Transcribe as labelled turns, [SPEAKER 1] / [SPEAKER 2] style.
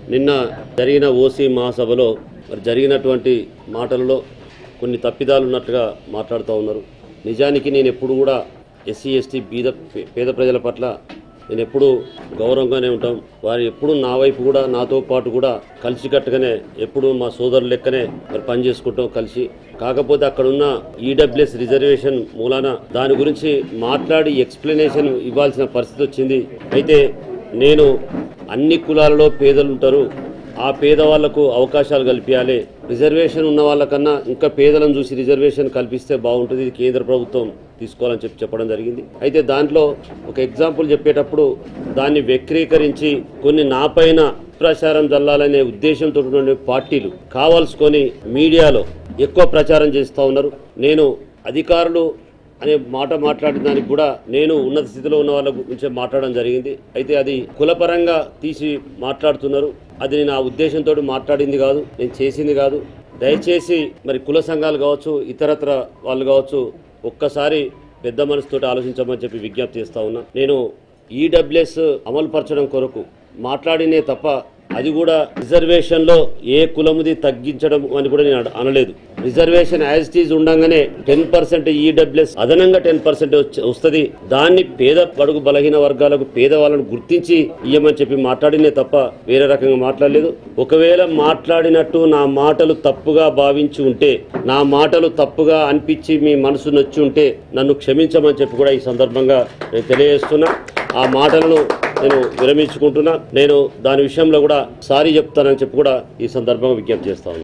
[SPEAKER 1] నిన్న జరిగిన ఓసీ మహాసభలో మరి జరిగినటువంటి మాటలలో కొన్ని తప్పిదాలు ఉన్నట్టుగా మాట్లాడుతూ ఉన్నారు నిజానికి నేను ఎప్పుడు కూడా ఎస్సీ ఎస్టీ బీద పేద ప్రజల పట్ల నేను ఎప్పుడూ గౌరవంగానే ఉంటాం వారు ఎప్పుడు నా వైపు కూడా నాతో పాటు కూడా కలిసికట్టుగానే ఎప్పుడు మా సోదరుల లెక్కనే మరి పని చేసుకుంటాం కలిసి కాకపోతే అక్కడ ఉన్న ఈడబ్ల్యూఎస్ రిజర్వేషన్ మూలాన దాని గురించి మాట్లాడి ఎక్స్ప్లెనేషన్ ఇవ్వాల్సిన పరిస్థితి వచ్చింది అయితే నేను అన్ని కులాలలో పేదలు ఉంటారు ఆ పేదవాళ్లకు అవకాశాలు కల్పించాలి రిజర్వేషన్ ఉన్న వాళ్ళకన్నా ఇంకా పేదలను చూసి రిజర్వేషన్ కల్పిస్తే బాగుంటుంది ఇది కేంద్ర ప్రభుత్వం తీసుకోవాలని చెప్పి చెప్పడం జరిగింది అయితే దాంట్లో ఒక ఎగ్జాంపుల్ చెప్పేటప్పుడు దాన్ని వ్యక్తీకరించి కొన్ని నాపైన ప్రచారం జల్లాలనే ఉద్దేశంతో ఉన్నటువంటి పార్టీలు కావాల్సుకొని మీడియాలో ఎక్కువ ప్రచారం చేస్తూ ఉన్నారు నేను అధికారులు అనే మాట మాట్లాడిన దానికి కూడా నేను ఉన్నత స్థితిలో ఉన్న వాళ్ళ గురించి మాట్లాడడం జరిగింది అయితే అది కులపరంగా తీసి మాట్లాడుతున్నారు అది నేను ఆ ఉద్దేశంతో మాట్లాడింది కాదు నేను చేసింది కాదు దయచేసి మరి కుల సంఘాలు కావచ్చు ఇతరత్ర వాళ్ళు కావచ్చు ఒక్కసారి పెద్ద మనసుతోటి ఆలోచించమని చెప్పి విజ్ఞప్తి చేస్తా ఉన్నా నేను ఈడబ్ల్యూఎస్ అమలు పరచడం కొరకు మాట్లాడినే తప్ప అది కూడా రిజర్వేషన్ లో ఏ కులముది తగ్గించడం అని కూడా నేను అన- అనలేదు రిజర్వేషన్ యాజ్ ఇట్ ఈజ్ ఉండగానే టెన్ పర్సెంట్ ఈడబ్ల్యూఎస్ అదనంగా టెన్ పర్సెంట్ వస్తుంది దాన్ని పేద పడుగు బలహీన వర్గాలకు పేదవాళ్ళను గుర్తించి ఇయ్యమని చెప్పి మాట్లాడినే తప్ప వేరే రకంగా మాట్లాడలేదు ఒకవేళ మాట్లాడినట్టు నా మాటలు తప్పుగా భావించి ఉంటే నా మాటలు తప్పుగా అనిపించి మీ మనసు నొచ్చి ఉంటే నన్ను క్షమించమని చెప్పి కూడా ఈ సందర్భంగా నేను తెలియజేస్తున్నా ఆ మాటలను నేను విరమించుకుంటున్నా నేను దాని విషయంలో కూడా సారీ చెప్తానని చెప్పి కూడా ఈ సందర్భంగా విజ్ఞప్తి చేస్తా ఉన్నాను